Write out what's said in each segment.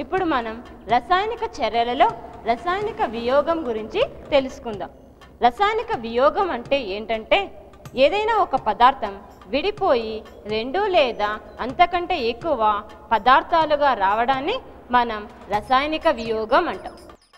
ఇప్పుడు మనం రసాయనిక చర్యలలో రసాయనిక వియోగం గురించి తెలుసుకుందాం రసాయనిక వియోగం అంటే ఏంటంటే ఏదైనా ఒక పదార్థం విడిపోయి రెండు లేదా అంతకంటే ఎక్కువ పదార్థాలుగా రావడాన్ని మనం రసాయనిక వియోగం అంటాం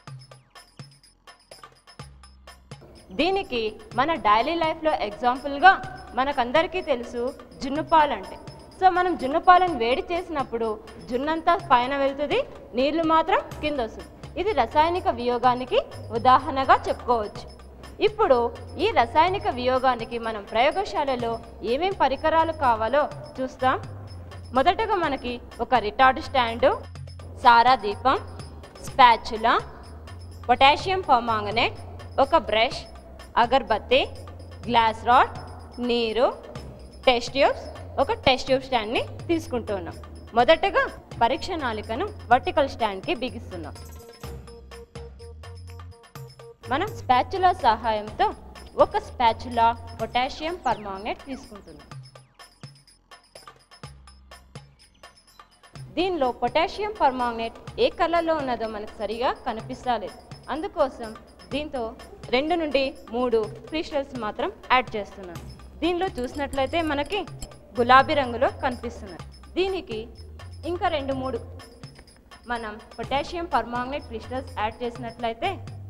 దీనికి మన డైలీ లైఫ్లో ఎగ్జాంపుల్గా మనకందరికీ తెలుసు జున్ను పాలు అంటే సో మనం జున్ను పాలను వేడి చేసినప్పుడు జున్నంతా పైన వెళ్తుంది నీళ్లు మాత్రం కింద వస్తుంది ఇది రసాయనిక వియోగానికి ఉదాహరణగా చెప్పుకోవచ్చు ఇప్పుడు ఈ రసాయనిక వియోగానికి మనం ప్రయోగశాలలో ఏమేం పరికరాలు కావాలో చూస్తాం మొదటగా మనకి ఒక రిటార్డ్ స్టాండు సారా దీపం స్పాచులా పొటాషియం పర్మాంగనేట్ ఒక బ్రష్ అగర్బత్తి గ్లాస్ రాడ్ నీరు టెస్ట్ ట్యూబ్స్ ఒక టెస్ట్ ట్యూబ్ స్టాండ్ని తీసుకుంటున్నాం మొదటగా పరీక్ష నాలికను వర్టికల్ స్టాండ్కి బిగిస్తున్నాం మనం స్పాచులా సహాయంతో ఒక స్పాచులా పొటాషియం పర్మాంగనేట్ తీసుకుంటున్నాం దీనిలో పొటాషియం పర్మాంగనేట్ ఏ కలర్లో ఉన్నదో మనకు సరిగా కనిపిస్తలేదు అందుకోసం దీంతో రెండు నుండి మూడు క్రిస్టల్స్ మాత్రం యాడ్ చేస్తున్నాను దీనిలో చూసినట్లయితే మనకి గులాబీ రంగులో కనిపిస్తున్నాయి దీనికి ఇంకా రెండు మూడు మనం పొటాషియం పర్మాంగనేట్ క్రిస్టల్స్ యాడ్ చేసినట్లయితే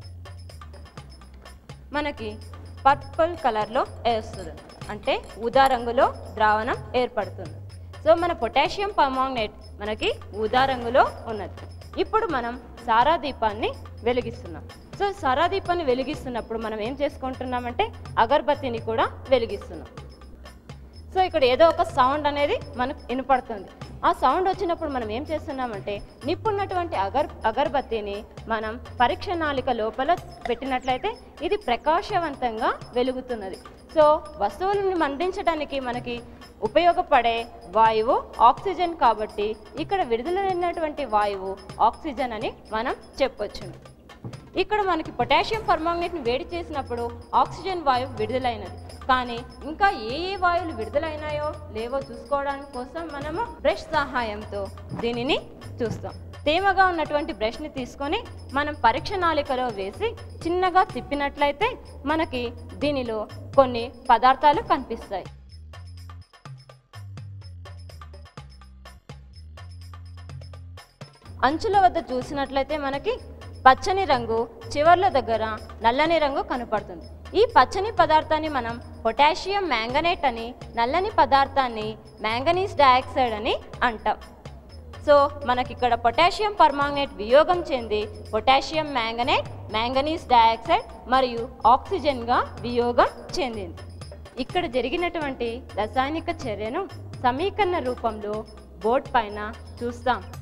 మనకి పర్పుల్ కలర్లో వేస్తుంది అంటే ఊదా రంగులో ద్రావణం ఏర్పడుతుంది సో మన పొటాషియం పర్మాంగనేట్ మనకి ఊదా రంగులో ఉన్నది ఇప్పుడు మనం సారా దీపాన్ని వెలిగిస్తున్నాం సో సారా దీపాన్ని వెలిగిస్తున్నప్పుడు మనం ఏం చేసుకుంటున్నామంటే అగరబత్తిని కూడా వెలిగిస్తున్నాం సో ఇక్కడ ఏదో ఒక సౌండ్ అనేది మనకు వినపడుతుంది ఆ సౌండ్ వచ్చినప్పుడు మనం ఏం చేస్తున్నామంటే నిప్పున్నటువంటి అగర్ అగరబత్తిని మనం పరీక్ష నాళిక లోపల పెట్టినట్లయితే ఇది ప్రకాశవంతంగా వెలుగుతున్నది సో వస్తువులను మండించడానికి మనకి ఉపయోగపడే వాయువు ఆక్సిజన్ కాబట్టి ఇక్కడ విడుదలైనటువంటి వాయువు ఆక్సిజన్ అని మనం చెప్పొచ్చును ఇక్కడ మనకి పొటాషియం పర్మాంగనేట్ని వేడి చేసినప్పుడు ఆక్సిజన్ వాయువు విడుదలైనది కానీ ఇంకా ఏ ఏ వాయువులు విడుదలైనాయో లేవో చూసుకోవడానికి కోసం మనము బ్రష్ సహాయంతో దీనిని చూస్తాం తేమగా ఉన్నటువంటి బ్రష్ని తీసుకొని మనం పరీక్ష నాళికలో వేసి చిన్నగా తిప్పినట్లయితే మనకి దీనిలో కొన్ని పదార్థాలు కనిపిస్తాయి అంచుల వద్ద చూసినట్లయితే మనకి పచ్చని రంగు చివర్ల దగ్గర నల్లని రంగు కనపడుతుంది ఈ పచ్చని పదార్థాన్ని మనం పొటాషియం మ్యాంగనేట్ అని నల్లని పదార్థాన్ని మ్యాంగనీస్ డయాక్సైడ్ అని అంటాం సో మనకి ఇక్కడ పొటాషియం పర్మాంగనేట్ వియోగం చెంది పొటాషియం మ్యాంగనేట్ మ్యాంగనీస్ డయాక్సైడ్ మరియు ఆక్సిజన్గా వియోగం చెందింది ఇక్కడ జరిగినటువంటి రసాయనిక చర్యను సమీకరణ రూపంలో బోర్డ్ పైన చూస్తాం